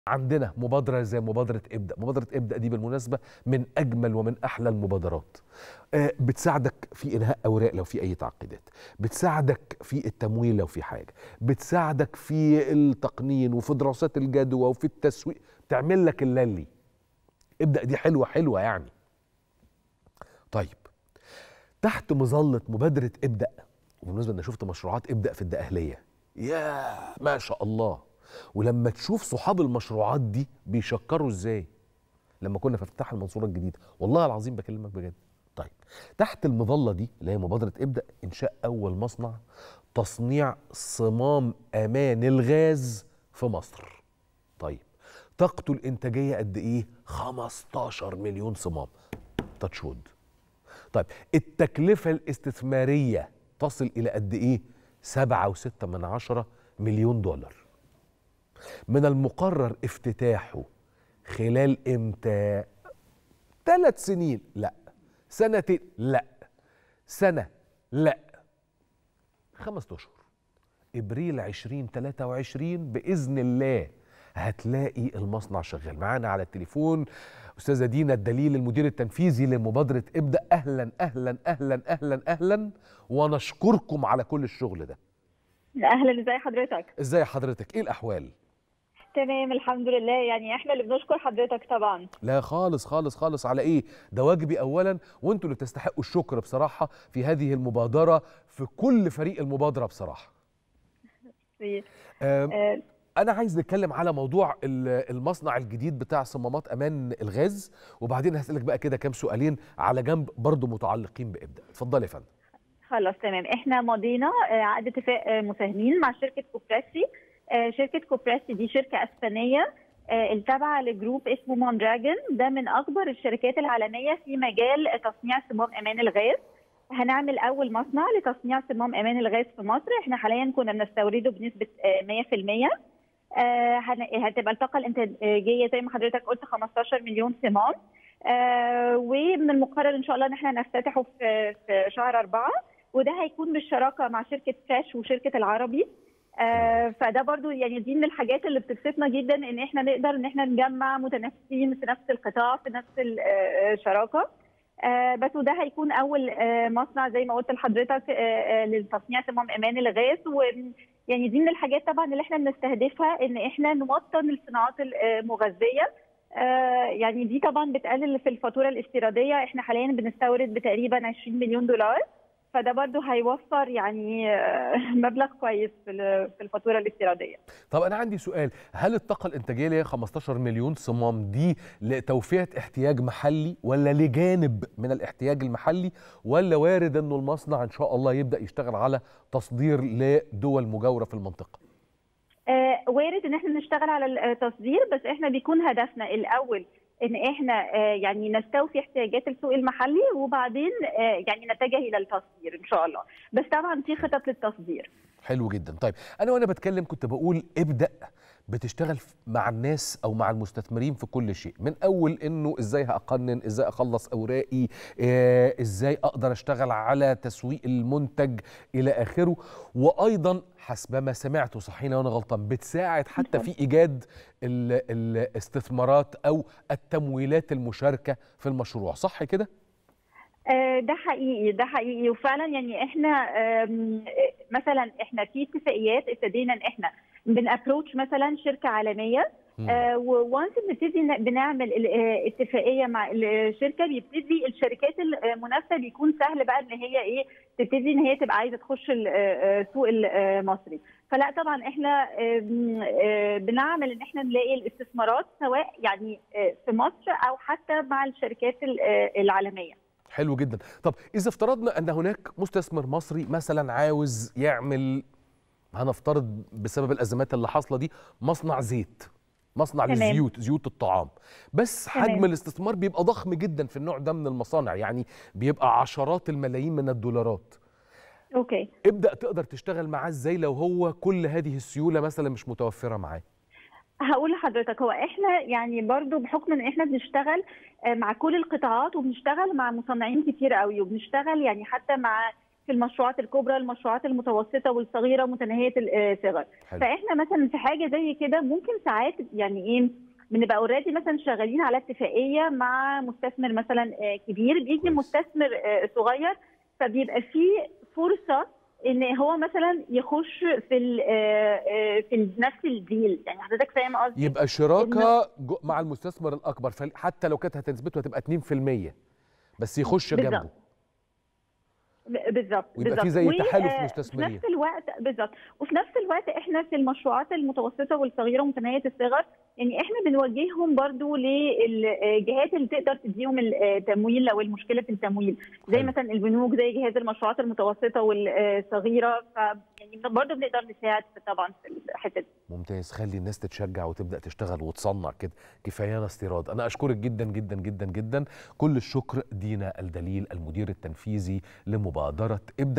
عندنا مبادرة زي مبادرة ابدأ مبادرة ابدأ دي بالمناسبة من أجمل ومن أحلى المبادرات آه، بتساعدك في إنهاء أوراق لو في أي تعقيدات بتساعدك في التمويل لو في حاجة بتساعدك في التقنين وفي دراسات الجدوى وفي التسويق تعمل لك اللي ابدأ دي حلوة حلوة يعني طيب تحت مظلة مبادرة ابدأ وبالنسبة أنا شفت مشروعات ابدأ في الدقهلية يا ما شاء الله ولما تشوف صحاب المشروعات دي بيشكروا ازاي لما كنا في افتتاح المنصوره الجديده والله العظيم بكلمك بجد طيب تحت المظله دي اللي هي مبادره ابدا انشاء اول مصنع تصنيع صمام امان الغاز في مصر طيب طاقته الانتاجيه قد ايه 15 مليون صمام تاتشود طيب التكلفه الاستثماريه تصل الى قد ايه 7.6 من عشرة مليون دولار من المقرر افتتاحه خلال امتى ثلاث سنين لا سنتين لا سنة لا خمس أشهر إبريل 2023 بإذن الله هتلاقي المصنع شغال معانا على التليفون أستاذة دينا الدليل المدير التنفيذي لمبادرة ابدأ أهلا أهلا أهلا أهلا أهلا ونشكركم على كل الشغل ده اهلا ازي حضرتك ازاي حضرتك ايه الأحوال تمام الحمد لله يعني احنا اللي بنشكر حضرتك طبعا لا خالص خالص خالص على ايه ده واجبي اولا وانتوا اللي تستحقوا الشكر بصراحه في هذه المبادره في كل فريق المبادره بصراحه ميرسي. أم، آه، انا عايز نتكلم على موضوع ال- المصنع الجديد بتاع صمامات امان الغاز وبعدين هسالك بقى كده كام سؤالين على جنب برضو متعلقين بابدا اتفضلي يا فندم خلاص تمام احنا مضينا آه، عقد اتفاق آه، مساهمين مع شركه كوبراسي آه، شركه كوبراسي دي شركه اسبانيه آه، التابعه لجروب اسمه موندراجون ده من اكبر الشركات العالميه في مجال تصنيع صمام امان الغاز هنعمل اول مصنع لتصنيع صمام امان الغاز في مصر احنا حاليا كنا بنستورده بنسبه آه، 100% آه، هن- هتبقى الطاقه الانتاجيه زي ما حضرتك قلت 15 مليون صمام آه، ومن المقرر ان شاء الله ان احنا نفتتحه في في شهر أربعة وده هيكون بالشراكه مع شركه فاش وشركه العربي آه، فده برضو يعني دي من الحاجات اللي بتبسطنا جدا ان احنا نقدر ان احنا نجمع متنافسين في نفس القطاع في نفس الشراكه آه، بس وده هيكون اول آه، مصنع زي ما قلت لحضرتك آه، آه، لتصنيع صمام امان الغاز ويعني دي من الحاجات طبعا اللي احنا بنستهدفها ان احنا نوطن الصناعات المغذيه آه، يعني دي طبعا بتقلل في الفاتوره الاستيراديه احنا حاليا بنستورد بتقريبا 20 مليون دولار فده برضو هيوفر يعني آه، مبلغ كويس في ال- في الفاتوره الاستيراديه طب انا عندي سؤال هل الطاقه الانتاجيه اللي هي 15 مليون صمام دي لتوفيه احتياج محلي ولا لجانب من الاحتياج المحلي ولا وارد انه المصنع ان شاء الله يبدا يشتغل على تصدير لدول مجاوره في المنطقه آه، وارد ان احنا نشتغل على التصدير بس احنا بيكون هدفنا الاول ان احنا آه، يعني نستوفي احتياجات السوق المحلي وبعدين آه، يعني نتجه الى التصدير ان شاء الله بس طبعا في خطط للتصدير حلو جدا طيب انا وانا بتكلم كنت بقول ابدا بتشتغل ف- مع الناس او مع المستثمرين في كل شيء من اول انه ازاي هقنن ازاي اخلص اوراقي آه، ازاي اقدر اشتغل على تسويق المنتج الى اخره وايضا حسبما سمعت صحيح وانا غلطان بتساعد حتى في ايجاد ال- الاستثمارات او التمويلات المشاركه في المشروع صح كده آه، ده حقيقي ده حقيقي وفعلا يعني احنا آم، آه، مثلا احنا في اتفاقيات ابتدينا ان احنا بنابروتش مثلا شركه عالميه مم. وانس بنبتدي ن- بنعمل ال- آه، اتفاقيه مع الشركه بيبتدي الشركات المنافسه بيكون سهل بقى ان هي ايه تبتدي ان هي تبقى عايزه تخش ال- آه، آه، السوق المصري فلا طبعا احنا آم، آه، بنعمل ان احنا نلاقي الاستثمارات سواء يعني آه، في مصر او حتى مع الشركات ال- آه، العالميه حلو جدا طب اذا افترضنا ان هناك مستثمر مصري مثلا عاوز يعمل هنفترض بسبب الازمات اللي حاصله دي مصنع زيت مصنع تمام. للزيوت زيوت الطعام بس تمام. حجم الاستثمار بيبقى ضخم جدا في النوع ده من المصانع يعني بيبقى عشرات الملايين من الدولارات اوكي ابدا تقدر تشتغل معاه ازاي لو هو كل هذه السيوله مثلا مش متوفره معاه هقول لحضرتك هو احنا يعني برضو بحكم ان احنا بنشتغل آه، مع كل القطاعات وبنشتغل مع مصنعين كتير قوي وبنشتغل يعني حتى مع في المشروعات الكبرى المشروعات المتوسطه والصغيره متناهيه الصغر فاحنا مثلا في حاجه زي كده ممكن ساعات يعني ايه بنبقى اوريدي مثلا شغالين على اتفاقيه مع مستثمر مثلا كبير بيجي مستثمر صغير فبيبقى في فرصه ان هو مثلا يخش في في نفس الديل يعني حضرتك فاهم قصدي يبقى شراكه مع المستثمر الاكبر حتى لو كانت هتثبته هتبقى 2% بس يخش بالزبط. جنبه بالظبط ويبقى في زي تحالف مستثمرين في نفس الوقت بالظبط وفي نفس الوقت احنا في المشروعات المتوسطه والصغيره ومتناهيه الصغر يعني احنا بنوجههم برضو للجهات اللي تقدر تديهم التمويل لو المشكله في التمويل زي حلو. مثلا البنوك زي جهاز المشروعات المتوسطه والصغيره ف يعني برضو بنقدر نساعد طبعا في الحته دي ممتاز خلي الناس تتشجع وتبدا تشتغل وتصنع كده كفايانا استيراد انا اشكرك جدا جدا جدا جدا كل الشكر دينا الدليل المدير التنفيذي لمبادره ابدا